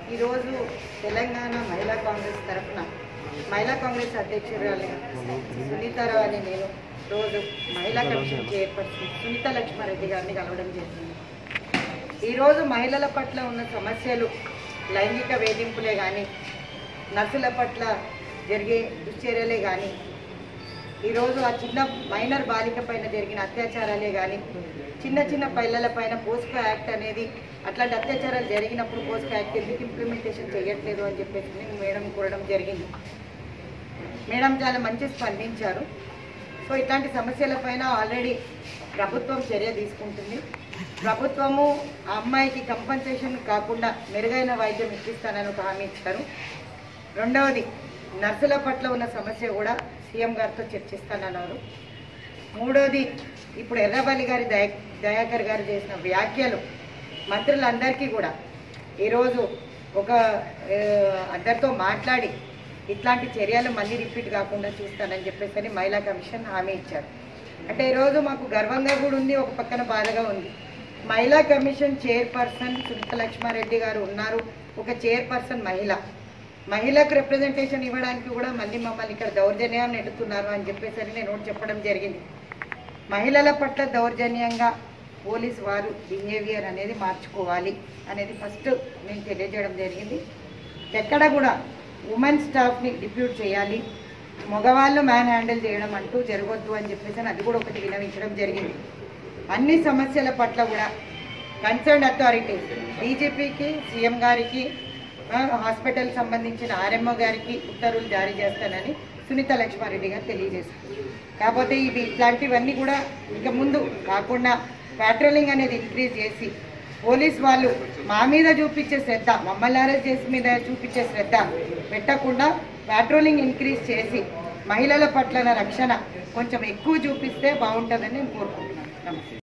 ఈరోజు తెలంగాణ మహిళా కాంగ్రెస్ తరఫున మహిళా కాంగ్రెస్ అధ్యక్షురాలు సునీతారావు అని నేను రోజు మహిళా కమిషన్ చైర్పర్సన్ సునీత లక్ష్మారెడ్డి గారిని కలవడం జరిగింది ఈరోజు మహిళల పట్ల ఉన్న సమస్యలు లైంగిక వేధింపులే కానీ నర్సుల పట్ల జరిగే దుశ్చర్యలే కానీ ఈరోజు ఆ చిన్న మైనర్ బాలిక పైన జరిగిన అత్యాచారాలే కానీ చిన్న చిన్న పిల్లల పైన పోస్కో యాక్ట్ అనేది అట్లాంటి అత్యాచారాలు జరిగినప్పుడు పోస్కో యాక్ట్ ఎందుకు ఇంప్లిమెంటేషన్ చేయట్లేదు అని చెప్పేసి నేను మేడం కోరడం జరిగింది మేడం చాలా మంచి స్పందించారు సో ఇట్లాంటి సమస్యలపైన ఆల్రెడీ ప్రభుత్వం చర్య తీసుకుంటుంది ప్రభుత్వము ఆ అమ్మాయికి కంపన్సేషన్ కాకుండా మెరుగైన వైద్యం ఇప్పిస్తానని ఒక హామీ ఇచ్చారు రెండవది నర్సుల పట్ల ఉన్న సమస్య కూడా సీఎం గారితో చర్చిస్తానన్నారు మూడోది ఇప్పుడు ఎర్రబల్లి గారి దయ దయాకర్ గారు చేసిన వ్యాఖ్యలు మంత్రులందరికీ కూడా ఈరోజు ఒక ఆ, అందరితో మాట్లాడి ఇట్లాంటి చర్యలు మళ్ళీ రిపీట్ కాకుండా చూస్తానని చెప్పేసి అని మహిళా కమిషన్ హామీ ఇచ్చారు అంటే ఈరోజు మాకు గర్వంగా కూడా ఉంది ఒక పక్కన బాధగా ఉంది మహిళా కమిషన్ చైర్పర్సన్ సునీత లక్ష్మారెడ్డి గారు ఉన్నారు ఒక చైర్పర్సన్ మహిళ మహిళకు రిప్రజెంటేషన్ ఇవ్వడానికి కూడా మళ్ళీ మమ్మల్ని ఇక్కడ దౌర్జన్యాన్ని నెట్టుతున్నారు అని చెప్పేసి అని నేను ఒకటి చెప్పడం జరిగింది మహిళల పట్ల దౌర్జన్యంగా పోలీస్ వారు బిహేవియర్ అనేది మార్చుకోవాలి అనేది ఫస్ట్ నేను తెలియజేయడం జరిగింది ఎక్కడ కూడా ఉమెన్ స్టాఫ్ని డిప్యూట్ చేయాలి మగవాళ్ళు మ్యాన్ హ్యాండిల్ చేయడం అంటూ జరగొద్దు అని చెప్పేసి అని అది కూడా ఒకటి వినవించడం జరిగింది అన్ని సమస్యల పట్ల కూడా కన్సర్న్ అథారిటీస్ డీజీపీకి సీఎం గారికి ఆ, హాస్పిటల్ సంబంధించిన ఆర్ఎంఓ గారికి ఉత్తర్వులు జారీ చేస్తానని సునీత లక్ష్మారెడ్డి గారు తెలియజేశారు కాకపోతే ఇవి ఇట్లాంటివన్నీ కూడా ఇక ముందు కాకుండా పెట్రోలింగ్ అనేది ఇంక్రీజ్ చేసి పోలీస్ వాళ్ళు మా మీద చూపించే శ్రద్ధ మమ్మల్ని అరెస్ట్ చేసి మీద చూపించే శ్రద్ధ పెట్టకుండా పెట్రోలింగ్ ఇంక్రీజ్ చేసి మహిళల పట్ల రక్షణ కొంచెం ఎక్కువ చూపిస్తే బాగుంటుందని నేను కోరుకుంటున్నాను నమస్తే